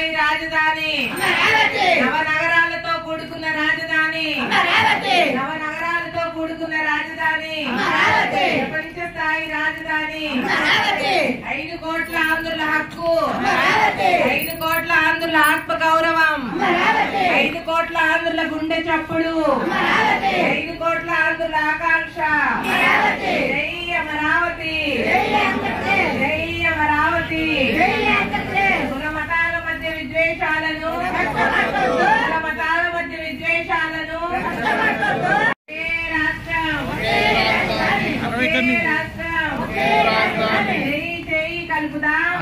స్థాయి రాజధాని నవ నగరాలతో కూడుకున్న రాజధాని నవ నగరాలతో కూడుకున్న రాజధాని ప్రపంచ స్థాయి రాజధాని ఐదు కోట్ల ఆంధ్రుల హక్కు ఐదు కోట్ల ఆంధ్రుల ఆత్మ గౌరవం ఐదు కోట్ల ఆంధ్రుల గుండె చప్పుడు ఐదు కోట్ల ఆంధ్రుల ఆకాంక్ష జై అమరావతి జై అమరావతి కుల మతాల మధ్య విద్వేషాలను కుల మతాల మధ్య విద్వేషాలను ఒకే రాష్ట్రం ఒకే రాష్ట్రం జై జై కలుపుదాం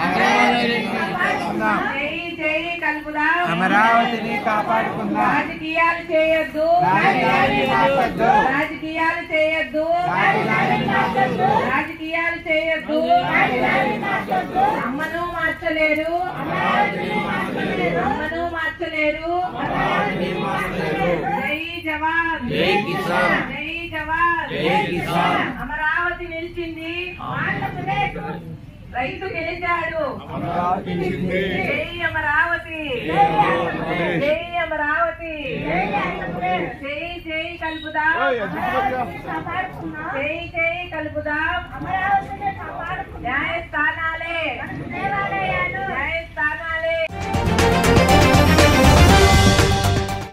జై జై కలుపుదాం అమరావతిని కాపాడుకుందాం రాజకీయాలు చేయొద్దు రాజధానిని మార్చొద్దు. రాజకీయాలు చేయొద్దు రాజధానిని మార్చొద్దు. రాజకీయాలు చేయొద్దు అమ్మను మార్చలేరు అమ్మను మార్చలేరు జై జవాన్ జై కిసాన్. జై జవాన్ జై కిసాన్. అమరావతి నిలిచింది రైతు గెలిచాడు అమరావతి నిలిచింది. జై అమరావతి జై అమరావతి జై జై కలుపుదాం జై జై కలుపుదాం న్యాయ